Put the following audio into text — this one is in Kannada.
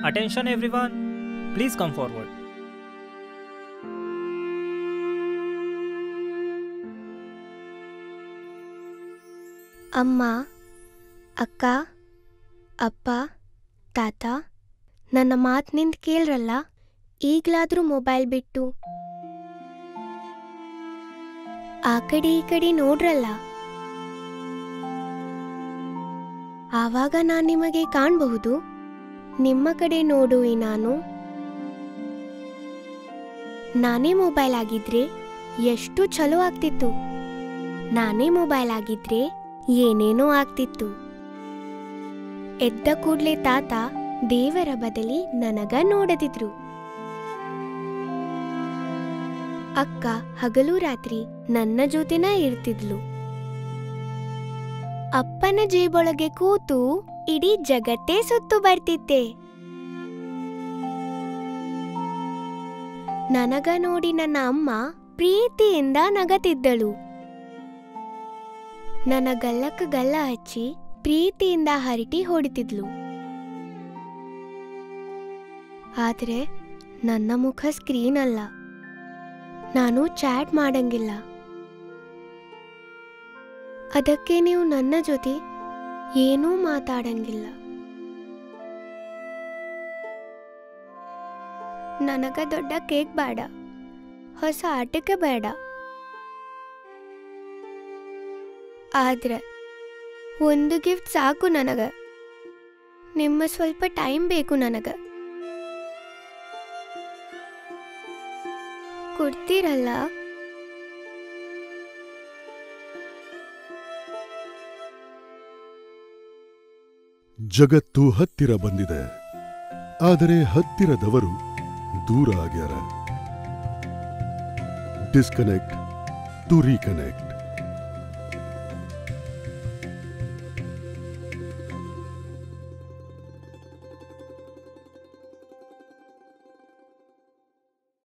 Attention everyone, please come forward. ಅಮ್ಮ ಅಕ್ಕ ಅಪ್ಪ ತಾತ ನನ್ನ ಮಾತು ನಿಂದು ಕೇಳ್ರಲ್ಲ ಈಗಲಾದರೂ ಮೊಬೈಲ್ ಬಿಟ್ಟು ಆ ಕಡೆ ಈ ಕಡೆ ನೋಡ್ರಲ್ಲ ಆವಾಗ ನಾನು ನಿಮಗೆ ಕಾಣಬಹುದು ನಿಮ್ಮ ಕಡೆ ನೋಡುವೆ ನಾನು ನಾನೇ ಮೊಬೈಲ್ ಆಗಿದ್ರೆ ಎಷ್ಟು ಚಲೋ ಆಗ್ತಿತ್ತು ನಾನೇ ಮೊಬೈಲ್ ಆಗಿದ್ರೆ ಏನೇನೋ ಆಗ್ತಿತ್ತು ಎದ್ದ ಕೂಡ್ಲೆ ತಾತ ದೇವರ ಬದಲಿ ನನಗ ನೋಡದಿದ್ರು ಅಕ್ಕ ಹಗಲು ರಾತ್ರಿ ನನ್ನ ಜೊತೆನ ಇರ್ತಿದ್ಲು ಅಪ್ಪನ ಜೇಬೊಳಗೆ ಕೂತು ಇಡೀ ಜಗತ್ತೇ ಸುತ್ತು ಬರ್ತಿದ್ದೆ ನನಗ ನೋಡಿ ನನ್ನ ಅಮ್ಮ ಪ್ರೀತಿಯಿಂದ ನಗತಿದ್ದಳು ನನ್ನ ಗಲ್ಲಕ್ಕ ಗಲ್ಲ ಹಚ್ಚಿ ಪ್ರೀತಿಯಿಂದ ಹರಟಿ ಹೊಡಿತಿದ್ಲು ಆದ್ರೆ ನನ್ನ ಮುಖ ಸ್ಕ್ರೀನ್ ಅಲ್ಲ ನಾನು ಚಾಟ್ ಮಾಡಂಗಿಲ್ಲ ಅದಕ್ಕೆ ನೀವು ನನ್ನ ಜೊತೆ ಏನೂ ಮಾತಾಡಂಗಿಲ್ಲ ನನಗ ದೊಡ್ಡ ಕೇಕ್ ಬೇಡ ಹೊಸ ಆಟಿಕೆ ಬೇಡ ಆದ್ರೆ ಒಂದು ಗಿಫ್ಟ್ ಸಾಕು ನನಗ ನಿಮ್ಮ ಸ್ವಲ್ಪ ಟೈಮ್ ಬೇಕು ನನಗ ಕೊಡ್ತೀರಲ್ಲ ಜಗತ್ತು ಹತ್ತಿರ ಬಂದಿದೆ ಆದರೆ ಹತ್ತಿರದವರು ದೂರ ಆಗ್ಯಾರ ಡಿಸ್ಕನೆಕ್ಟ್ ಟು ರೀಕನೆಕ್ಟ್